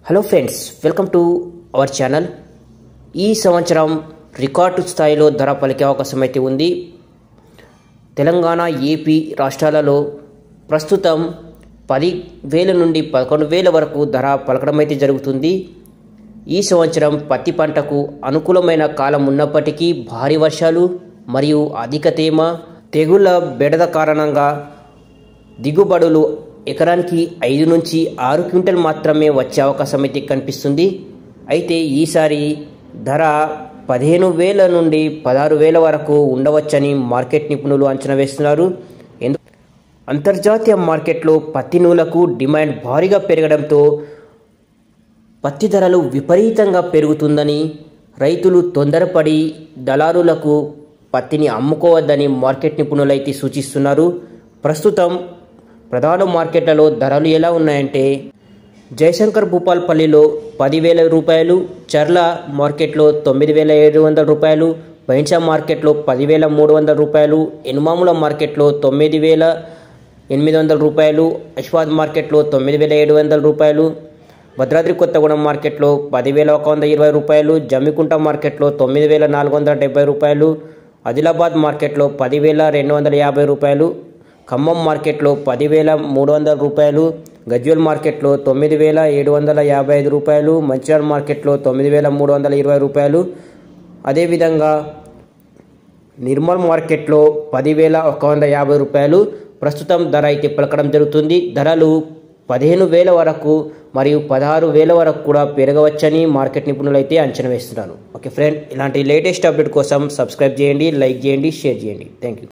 hello friends welcome to our channel ఈ సంవత్సరం record స్థాయిలో ధర పలికే అవకాశం అయితే ఉంది తెలంగాణ ఏపీ రాష్ట్రాలలో ప్రస్తుతం పది వేల నుండి పదకొండు వేల వరకు ధర పలకడం అయితే జరుగుతుంది ఈ సంవత్సరం పత్తి పంటకు అనుకూలమైన కాలం ఉన్నప్పటికీ భారీ వర్షాలు మరియు అధిక తేమ తెగుళ్ల బెడద కారణంగా దిగుబడులు ఎకరానికి ఐదు నుంచి ఆరు క్వింటల్ మాత్రమే వచ్చే అవకాశం అయితే కనిపిస్తుంది అయితే ఈసారి ధర పదిహేను వేల నుండి పదహారు వేల వరకు ఉండవచ్చని మార్కెట్ నిపుణులు అంచనా వేస్తున్నారు ఎందు అంతర్జాతీయ మార్కెట్లో పత్తి నూలకు డిమాండ్ భారీగా పెరగడంతో పత్తి ధరలు విపరీతంగా పెరుగుతుందని రైతులు తొందరపడి దళారులకు పత్తిని అమ్ముకోవద్దని మార్కెట్ నిపుణులైతే సూచిస్తున్నారు ప్రస్తుతం ప్రధాన మార్కెట్లలో ధరలు ఎలా ఉన్నాయంటే జయశంకర్ భూపాల్పల్లిలో పదివేల రూపాయలు చర్ల మార్కెట్లో తొమ్మిది వేల ఏడు వందల రూపాయలు బైన్సా మార్కెట్లో పదివేల మూడు వందల రూపాయలు ఎనుమాముల మార్కెట్లో తొమ్మిది వేల ఎనిమిది వందల రూపాయలు అశ్వాద్ మార్కెట్లో తొమ్మిది వేల ఏడు వందల రూపాయలు భద్రాద్రి కొత్తగూడెం మార్కెట్లో పదివేల ఒక వంద ఇరవై రూపాయలు జమ్మికుంట మార్కెట్లో తొమ్మిది వేల నాలుగు వందల డెబ్బై రూపాయలు ఆదిలాబాద్ మార్కెట్లో పదివేల రెండు వందల యాభై రూపాయలు ఖమ్మం మార్కెట్లో పదివేల మూడు వందల రూపాయలు గజ్వేల్ మార్కెట్లో తొమ్మిది వేల ఏడు వందల యాభై ఐదు రూపాయలు మంచిర్యాల మార్కెట్లో తొమ్మిది వేల మూడు వందల ఇరవై రూపాయలు అదేవిధంగా నిర్మల్ మార్కెట్లో పదివేల ఒక వంద యాభై రూపాయలు ప్రస్తుతం ధర అయితే పలకడం జరుగుతుంది ధరలు పదిహేను వేల వరకు మరియు పదహారు వేల వరకు కూడా పెరగవచ్చని మార్కెట్ నిపుణులు అయితే అంచనా వేస్తున్నారు ఓకే ఫ్రెండ్ ఇలాంటి లేటెస్ట్ అప్డేట్ కోసం సబ్స్క్రైబ్ చేయండి లైక్ చేయండి షేర్ చేయండి థ్యాంక్ యూ